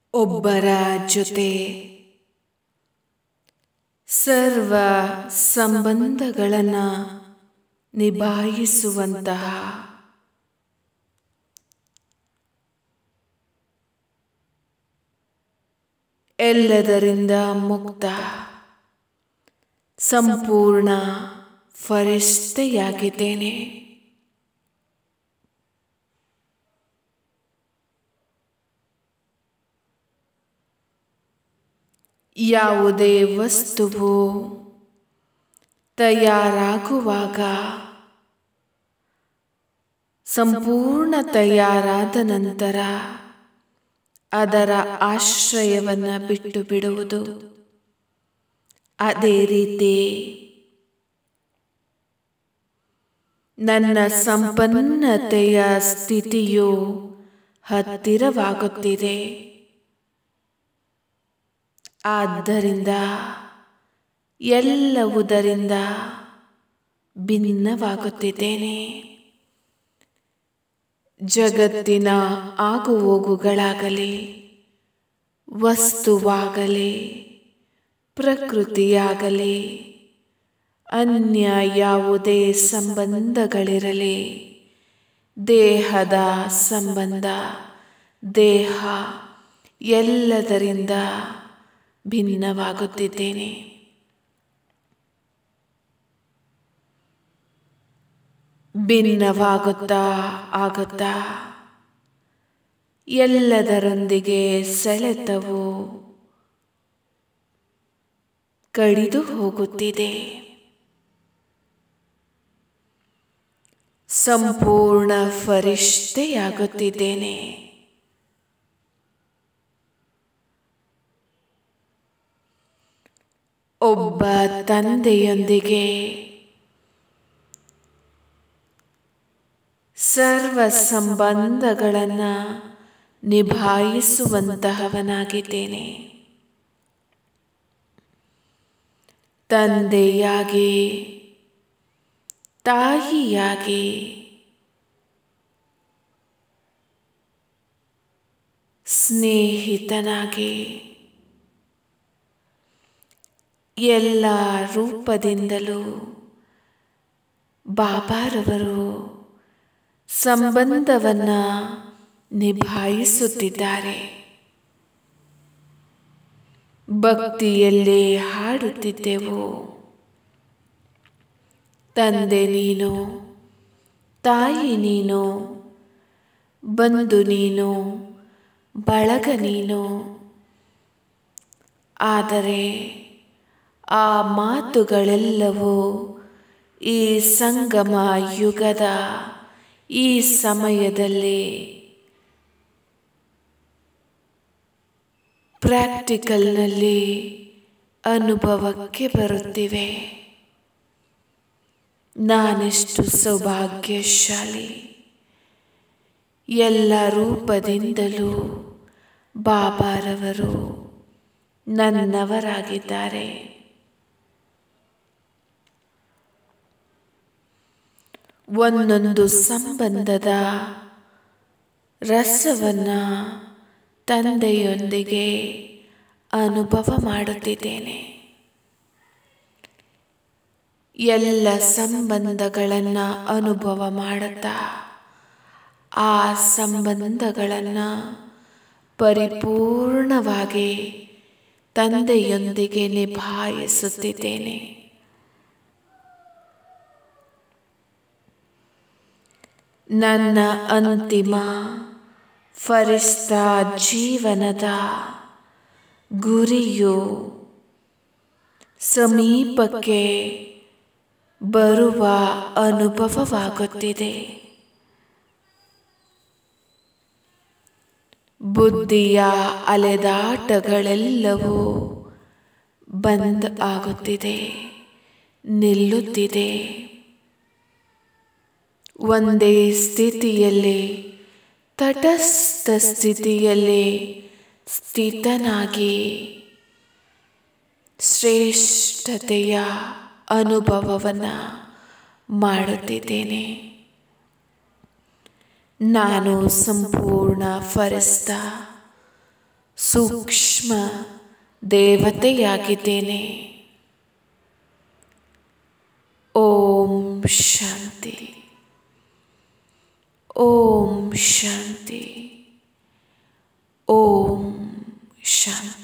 ಒಬ್ಬರ ಜೊತೆ ಸರ್ವ ಸಂಬಂಧಗಳನ್ನು ನಿಭಾಯಿಸುವಂತಹ ಎಲ್ಲದರಿಂದ ಮುಕ್ತ ಸಂಪೂರ್ಣ ಫರಿಷ್ಠೆಯಾಗಿದ್ದೇನೆ ಯಾವುದೇ ವಸ್ತುವು ತಯಾರಾಗುವಾಗ ಸಂಪೂರ್ಣ ತಯಾರಾದ ನಂತರ ಅದರ ಆಶ್ರಯವನ್ನು ಬಿಟ್ಟು ಬಿಡುವುದು ಅದೇ ರೀತಿ ನನ್ನ ಸಂಪನ್ನತೆಯ ಸ್ಥಿತಿಯು ಹತ್ತಿರವಾಗುತ್ತಿದೆ ಆದ್ದರಿಂದ ಎಲ್ಲವುದರಿಂದ ಭಿನ್ನವಾಗುತ್ತಿದ್ದೇನೆ ಜಗತ್ತಿನ ಆಗುಹೋಗುಗಳಾಗಲಿ ವಸ್ತುವಾಗಲಿ ಪ್ರಕೃತಿಯಾಗಲಿ ಅನ್ಯ ಯಾವುದೇ ಸಂಬಂಧಗಳಿರಲಿ ದೇಹದ ಸಂಬಂಧ ದೇಹ ಎಲ್ಲದರಿಂದ ಭಿನ್ನವಾಗುತ್ತಿದ್ದೇನೆ ಭಿನ್ನವಾಗುತ್ತಾ ಆಗುತ್ತಾ ಎಲ್ಲದರೊಂದಿಗೆ ಸೆಳೆತವು ಕಡಿದು ಹೋಗುತ್ತಿದೆ ಸಂಪೂರ್ಣ ಫರಿಷ್ಠೆಯಾಗುತ್ತಿದ್ದೇನೆ ಒಬ್ಬ ತಂದೆಯೊಂದಿಗೆ ಸರ್ವ ಸಂಬಂಧಗಳನ್ನು ನಿಭಾಯಿಸುವಂತಹವನಾಗಿದ್ದೇನೆ ತಂದೆಯಾಗಿ ತಾಯಿಯಾಗಿ ಸ್ನೇಹಿತನಾಗಿ ಎಲ್ಲ ರೂಪದಿಂದಲೂ ಬಾಬಾರವರು ಸಂಬಂಧವನ್ನು ನಿಭಾಯಿಸುತ್ತಿದ್ದಾರೆ ಭಕ್ತಿಯಲ್ಲೇ ಹಾಡುತ್ತಿದ್ದೆವು ತಂದೆ ನೀನು ತಾಯಿ ನೀನು ಬಂಧು ನೀನು ಬಳಗ ನೀನು ಆದರೆ ಆ ಮಾತುಗಳೆಲ್ಲವೂ ಈ ಸಂಗಮ ಯುಗದ ಈ ಸಮಯದಲ್ಲಿ ಪ್ರಾಕ್ಟಿಕಲ್ನಲ್ಲಿ ಅನುಭವಕ್ಕೆ ಬರುತ್ತಿವೆ ನಾನೆಷ್ಟು ಸೌಭಾಗ್ಯಶಾಲಿ ಎಲ್ಲ ರೂಪದಿಂದಲೂ ಬಾಬಾರವರು ನನ್ನವರಾಗಿದ್ದಾರೆ ಒಂದೊಂದು ಸಂಬಂಧದ ರಸವನ್ನು ತಂದೆಯೊಂದಿಗೆ ಅನುಭವ ಮಾಡುತ್ತಿದ್ದೇನೆ ಎಲ್ಲ ಸಂಬಂಧಗಳನ್ನು ಅನುಭವ ಮಾಡುತ್ತಾ ಆ ಸಂಬಂಧಗಳನ್ನು ಪರಿಪೂರ್ಣವಾಗಿ ತಂದೆಯೊಂದಿಗೆ ನಿಭಾಯಿಸುತ್ತಿದ್ದೇನೆ ನನ್ನ ಅಂತಿಮ ಫರಿಸ್ತ ಜೀವನದ ಗುರಿಯು ಸಮೀಪಕ್ಕೆ ಬರುವ ಅನುಭವವಾಗುತ್ತಿದೆ ಬುದ್ಧಿಯ ಅಲೆದಾಟಗಳೆಲ್ಲವೂ ಬಂದ್ ಆಗುತ್ತಿದೆ ನಿಲ್ಲುತ್ತಿದೆ ಒಂದೇ ಸ್ಥಿತಿಯಲ್ಲಿ ತಟಸ್ಥ ಸ್ಥಿತಿಯಲ್ಲಿ ಸ್ಥಿತನಾಗಿ ಶ್ರೇಷ್ಠತೆಯ ಅನುಭವವನ್ನು ಮಾಡುತ್ತಿದ್ದೇನೆ ನಾನು ಸಂಪೂರ್ಣ ಫರಿಸ್ತ ಸೂಕ್ಷ್ಮ ದೇವತೆಯಾಗಿದ್ದೇನೆ ಓಂ ಶಾಂತಿ ಓಂ ಶಾಂತಿ ಓಂ ಶಾಂತಿ